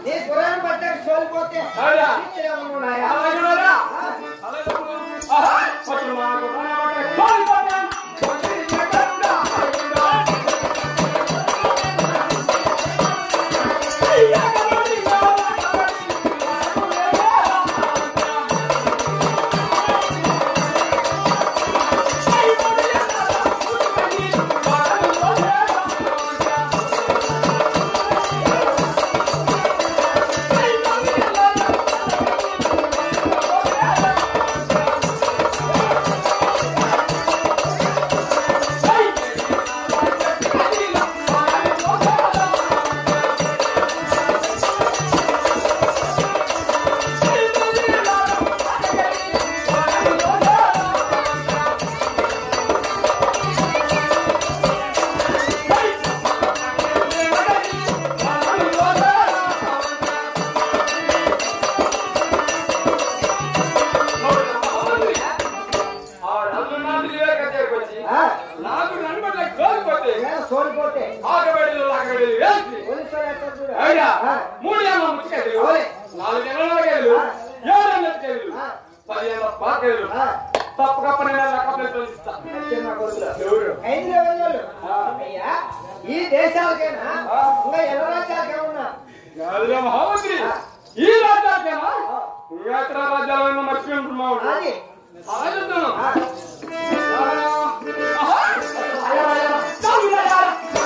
నీ గుర్రాన్ని పట్టాక సోలిపోతే అవునా? ఇచ్చేయమన్నాయా? అలాగేనా? అలాగే ఆహా! పట్టులు మాకు రానబట్టే కోల్పోతాం. కొద్ది చెడ్డలుగా ఆడుకుందాం. అయ్యా కబడ్డీ, కబడ్డీ, ఆ? నాకు నన్ను కోల్పోతే నేను సోలిపోతే ఆగబడిలో లాగబడి వేసి పోలీసు వాడు ఎక్కడ చూడు? అయినా ఆ. మూడు ఏళ్ళ ముచ్చకాయలు అవునే. నాలుగు ఏళ్ళ నాలుగేళ్ళు ఆ. ఏడు నెలకేళ్ళు ఆ. పది ఏళ్ళ పాకేళ్ళు ఆ, తప్పక పన్నెండు ఏళ్ళ కప్పులు తోలిస్తా వచ్చే నా కొడుకులు. ఎవరు ఐదు లేవని వాళ్ళు. ఆ. అయ్యా, ఈ దేశాలకైనా ఆ. ఇంకా ఎల్ల రాజ్యాలకేమన్నా గాలిలో మహామంత్రి ఆ. ఈ రాజ్యాలకేనా ఇంకా ఇతర రాజ్యాలైనా మర్చిపోయింటున్నావు అది అలా చెప్తాను ఆ, ఆహా! చాలు రాజా!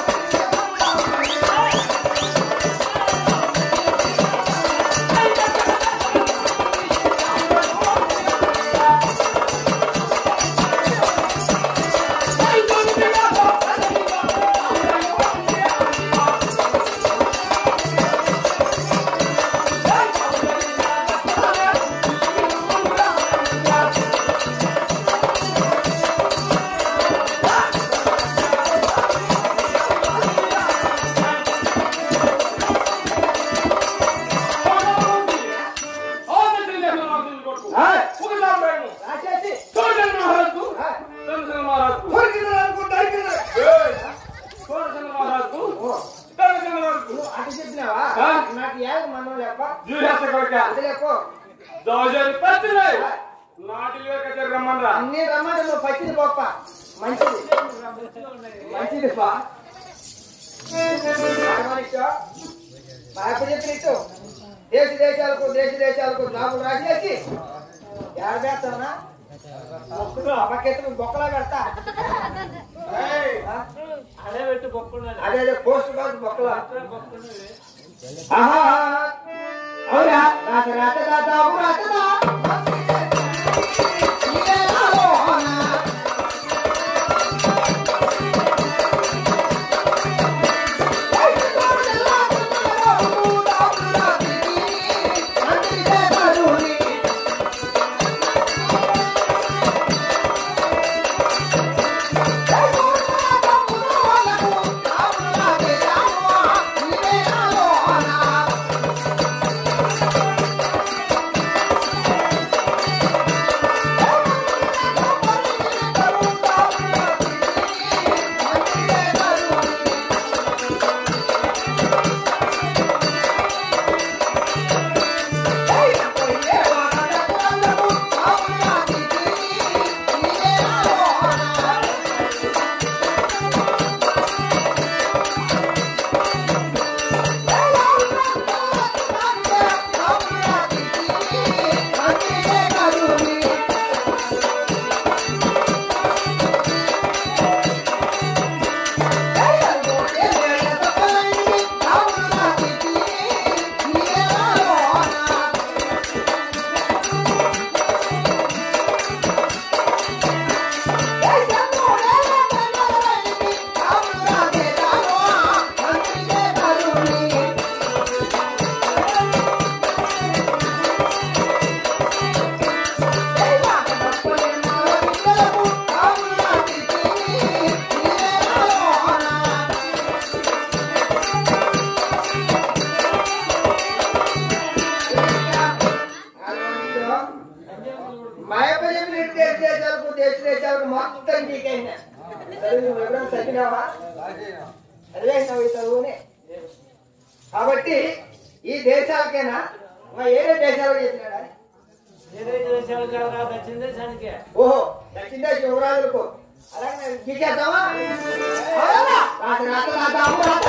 ఆ, రాసేసి ఆ, కొరికింది అనుకో, దొరికింది. ఓ, నువ్వు అటు చెప్పినావా ఆ. నాకు ఏళ్ళ మనం లేక అది లేక రమ్మన్రా అన్ని రమ్మంటే నువ్వు పచ్చిది గొప్ప మంచిది మంచిది బా బాగా చెప్పినట్టు దేశ దేశాలకు దేశ దేశాలకు జాబులు రాసేసి ఏడ పెడతానా పక్కెత్తు బొక్కలా పెడతా ఆ? అదే పెట్టి బొక్కున్నది అదే అదే పోస్ట్ బాక్స్ బొక్కలా ఆహా అవునా రాత రాత రాత రాత మాయప్ప చెప్పిన దేశ దేశాలకు దేశ దేశాలకు మొత్తం నీకైనా చదువు వివరం చదివినావా చదివేసినావు ఈ చదువుని కాబట్టి ఈ దేశాలకేనా మరి ఏడే దేశాలకు చెప్పినాడా అని? ఏదైతే దేశాలు కాదు కాదు దక్షిణ దేశానికే ఓహో దక్షిణ దేశ యువరాజులకు అలాగే గీకేద్దామా రాత్రి రాత్రి రాత్రి